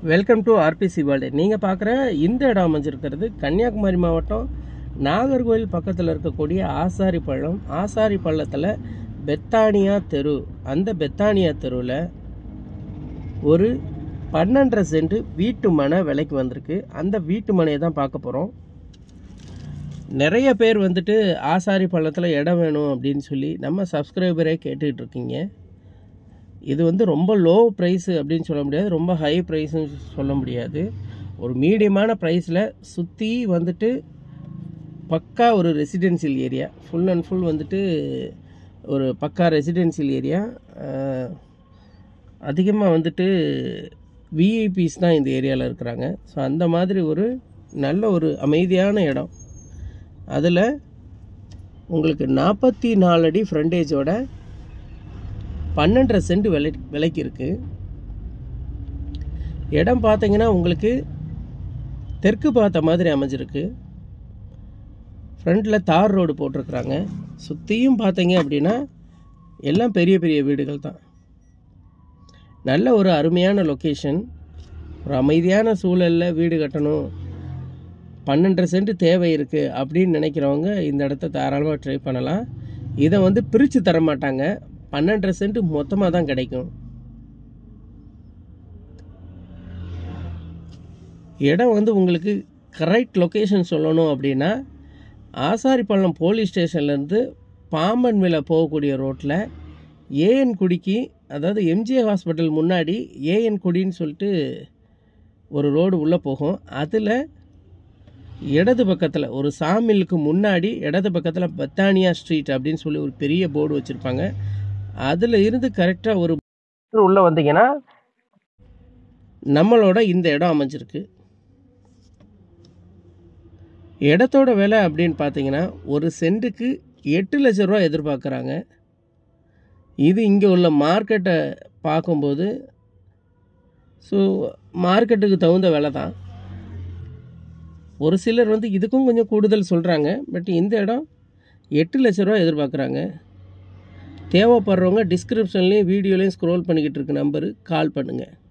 welcome to RBC world நீங்கள் பார்க்குற இந்த இடம் அமைஞ்சிருக்கிறது கன்னியாகுமரி மாவட்டம் நாகர்கோவில் பக்கத்தில் இருக்கக்கூடிய ஆசாரி பள்ளம் ஆசாரி பள்ளத்தில் பெத்தானியா தெரு அந்த பெத்தானியா தெருவில் ஒரு பன்னெண்டரை சென்ட் வீட்டு மனை விலைக்கு வந்திருக்கு அந்த வீட்டு மனையை தான் பார்க்க போகிறோம் நிறைய பேர் வந்துட்டு ஆசாரி பள்ளத்தில் இடம் வேணும் அப்படின்னு சொல்லி நம்ம சப்ஸ்கிரைபரே கேட்டுக்கிட்டு இருக்கீங்க இது வந்து ரொம்ப லோ ப்ரைஸு அப்படின்னு சொல்ல முடியாது ரொம்ப ஹை ப்ரைஸ்னு சொல்ல முடியாது ஒரு மீடியமான ப்ரைஸில் சுற்றி வந்துட்டு பக்கா ஒரு residential area full and full வந்துட்டு ஒரு பக்கா ரெசிடென்சியல் ஏரியா அதிகமாக வந்துட்டு விஐபிஸ் தான் இந்த ஏரியாவில் இருக்கிறாங்க ஸோ அந்த மாதிரி ஒரு நல்ல ஒரு அமைதியான இடம் அதில் உங்களுக்கு நாற்பத்தி நாலு அடி ஃப்ரண்டேஜோட பன்னெண்டரை சென்ட் விலை விலைக்கு இருக்குது இடம் பார்த்தீங்கன்னா உங்களுக்கு தெற்கு பார்த்த மாதிரி அமைஞ்சிருக்கு ஃப்ரண்ட்டில் தார் ரோடு போட்டிருக்குறாங்க சுற்றியும் பார்த்தீங்க அப்படின்னா எல்லாம் பெரிய பெரிய வீடுகள் தான் நல்ல ஒரு அருமையான லொக்கேஷன் ஒரு அமைதியான சூழலில் வீடு கட்டணும் பன்னெண்டரை சென்ட் தேவை இருக்குது அப்படின்னு நினைக்கிறவங்க இந்த இடத்த தாராளமாக ட்ரை பண்ணலாம் இதை வந்து பிரித்து தர மாட்டாங்க பன்னெண்டரை சென்ட் மொத்தமாக தான் கிடைக்கும் இடம் வந்து உங்களுக்கு கரெக்ட் லொக்கேஷன் சொல்லணும் அப்படின்னா ஆசாரிப்பள்ளம் போலீஸ் ஸ்டேஷன்லேருந்து பாம்பன் மேலே போகக்கூடிய ரோட்டில் ஏஎன் குடிக்கு அதாவது எம்ஜிஏ ஹாஸ்பிட்டல் முன்னாடி ஏஎன் குடின்னு சொல்லிட்டு ஒரு ரோடு உள்ளே போகும் அதில் இடது பக்கத்தில் ஒரு சாமிலுக்கு முன்னாடி இடது பக்கத்தில் பத்தானியா ஸ்ட்ரீட் அப்படின்னு சொல்லி ஒரு பெரிய போர்டு வச்சுருப்பாங்க அதில் இருந்து கரெக்டாக ஒரு உள்ளே வந்தீங்கன்னா நம்மளோட இந்த இடம் அமைஞ்சிருக்கு இடத்தோட விலை அப்படின்னு பார்த்தீங்கன்னா ஒரு சென்ட்டுக்கு எட்டு லட்ச ரூபா எதிர்பார்க்குறாங்க இது இங்கே உள்ள மார்க்கெட்டை பார்க்கும்போது ஸோ மார்க்கெட்டுக்கு தகுந்த விலை தான் ஒரு சிலர் வந்து இதுக்கும் கொஞ்சம் கூடுதல் சொல்கிறாங்க பட் இந்த இடம் எட்டு லட்ச ரூபா எதிர்பார்க்குறாங்க தேவைப்படுறவங்க டிஸ்கிரிப்ஷன்லேயும் வீடியோலையும் ஸ்க்ரோல் பண்ணிக்கிட்டு இருக்க நம்பரு கால் பண்ணுங்கள்